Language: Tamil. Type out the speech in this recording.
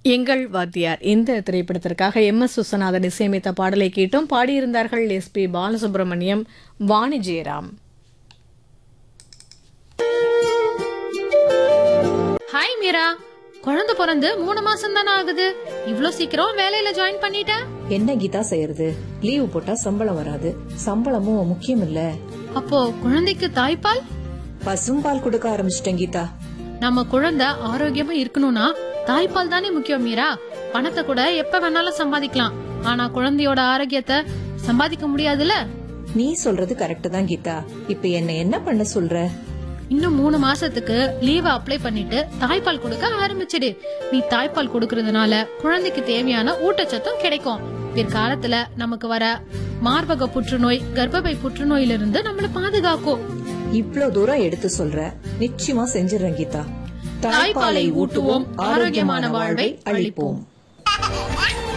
எங்கள் வாத்தியார் இந்த திரைப்படத்திற்காக எம் எஸ் விஸ்வநாதன் இசையமைத்த பாடலை கேட்டோம் பாடியிருந்தார்கள் S P Balasubrahmanyam Vani Jairam hi Meera குழந்தை பிறந்து மூணு மாசம் தானே ஆகுது இவ்ளோ சீக்கிரம் வேலையில ஜாயின் பண்ணிட்ட என்ன கீதா செய்யறது லீவு போட்டா சம்பளம் வராது சம்பளமும் முக்கியம் இல்ல அப்போ குழந்தைக்கு தாய்ப்பால் பசும்பால் கொடுக்க ஆரம்பிச்சிட்டேன் கீதா நம்ம குழந்தை ஆரோக்கியமா இருக்கணும்னா தாய்ப்பால் தானே முக்கியம் மீரா பணத்தை கூட எப்ப வேணாலும் சம்பாதிக்கலாம் ஆனா குழந்தையோட ஆரோக்கியத்தை சம்பாதிக்க முடியாதுல்ல நீ சொல்றது கரெக்ட் தான் கீதா இப்ப என்ன என்ன பண்ண சொல்ற இன்னும் மூணு மாசத்துக்கு லீவ அப்ளை பண்ணிட்டு தாய்ப்பால் கொடுக்க ஆரம்பிச்சிடு நீ தாய்ப்பால் கொடுக்கறதுனால குழந்தைக்கு தேவையான ஊட்டச்சத்தும் கிடைக்கும் பிற்காலத்துல நமக்கு வர மார்பக புற்றுநோய் கர்ப்பப்பை புற்றுநோயிலிருந்து நம்மள பாதுகாக்கும் இவ்ளோ தூரம் எடுத்து சொல்ற நிச்சயமா செஞ்சிடறேன் கீதா தாய்ப்பாலை ஊட்டுவோம், ஆரோக்கியமான வாழ்வை அளிப்போம்.